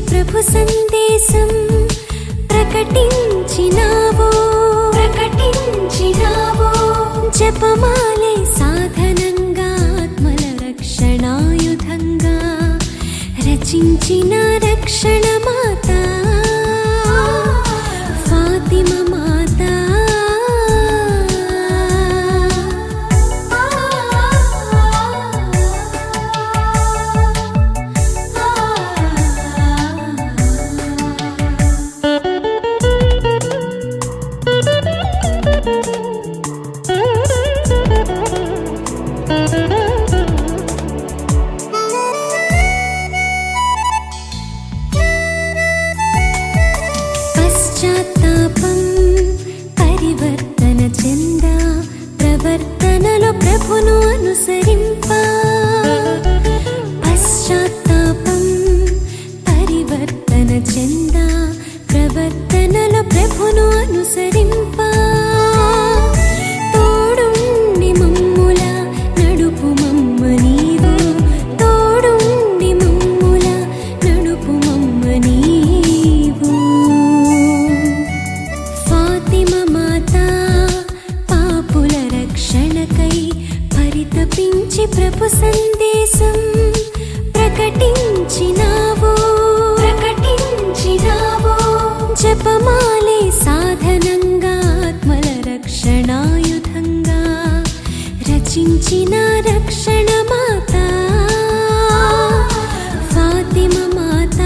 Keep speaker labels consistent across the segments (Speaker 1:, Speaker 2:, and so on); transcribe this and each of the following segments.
Speaker 1: ప్రభు సందేశం ప్రకటించినావో ప్రకటించినావో జపమాలే సాధనంగా ఆత్మల రక్షణాయుధంగా రచించిన రక్షణ మాత ఫాతిమ మాత పశ్చాత్తాపం పరివర్తన చెంద ప్రవర్తనలో ప్రభును అనుసరింప పశ్చాత్తాపం పరివర్తన చెంద ప్రవర్తనలో ప్రభును అనుసరింప తోడుండి మమ్ముల నడుపు మమ్మ నీవు తోడుండి మమ్ముల నడుపు మమ్మ నీవు ఫాతిమ మాత పాపుల రక్షణకై పరితపించి ప్రభు సందేశం ప్రకటించినావో ప్రకటించినావో జపమాలే సాధనంగా ఆత్మల రక్షణాయుధంగా రచించిన రక్షణ మాత ఫాతిమ మాత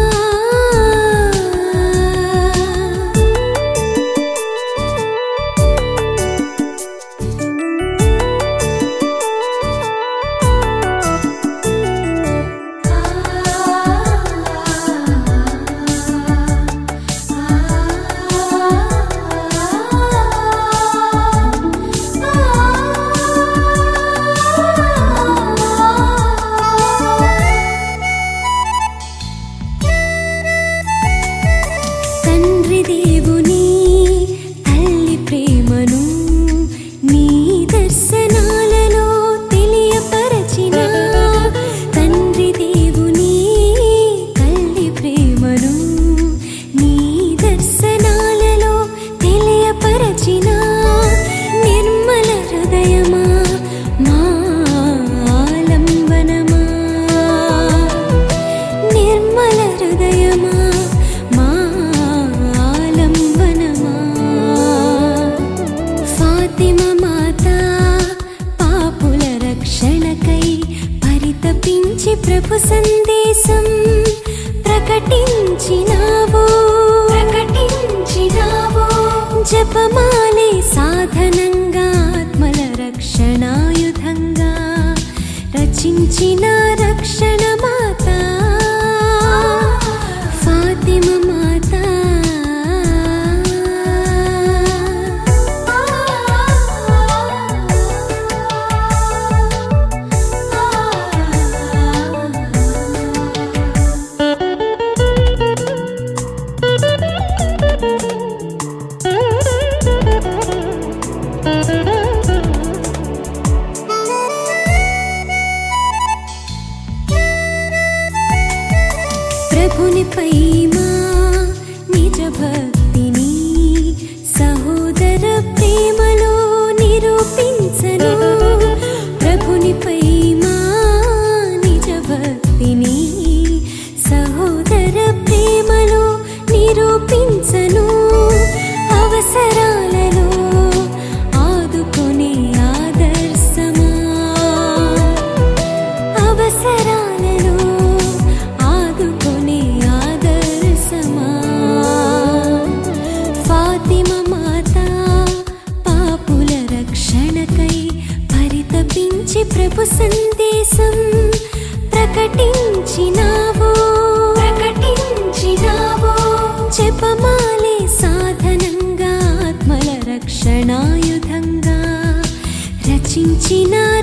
Speaker 1: తండ్రి దేవుని తల్లి ప్రేమను నీ దర్శనాలలో తెలియపరచిన తండ్రి దేవుని తల్లి ప్రేమను నీ దర్శనాలలో తెలియపరచిన నిర్మల హృదయమా మా ఆలంబనమా నిర్మల హృదయమా మా ఆలంబనమా ఫాతిమ మాత పాపుల రక్షణకై పరితపించి ప్రభు సందేశం ప్రకటించినావో ప్రకటించినావో జపమాలే సాధనంగా ఆత్మల రక్షణాయుధంగా రచించిన రక్షణ మాత ఫాతిమ మాత ప్రభునిపై మా నిజ భక్తిని సహోదర ప్రేమలో నిరూపించను ప్రభునిపై మా నిజ భక్తిని సహోదర ప్రేమలో నిరూపించను అవసరాలలో ఆదుకునే ఆదర్శమా అవసరాలలో ఆదుకునే ఆదర్శమా ఫాతిమ మాత పాపుల రక్షణకై పరితపించి ప్రభు సందేశం ప్రకటించినావో ప్రకటించినావో జపమాలే సాధనంగా ఆత్మల రక్షణాయుధంగా రచించిన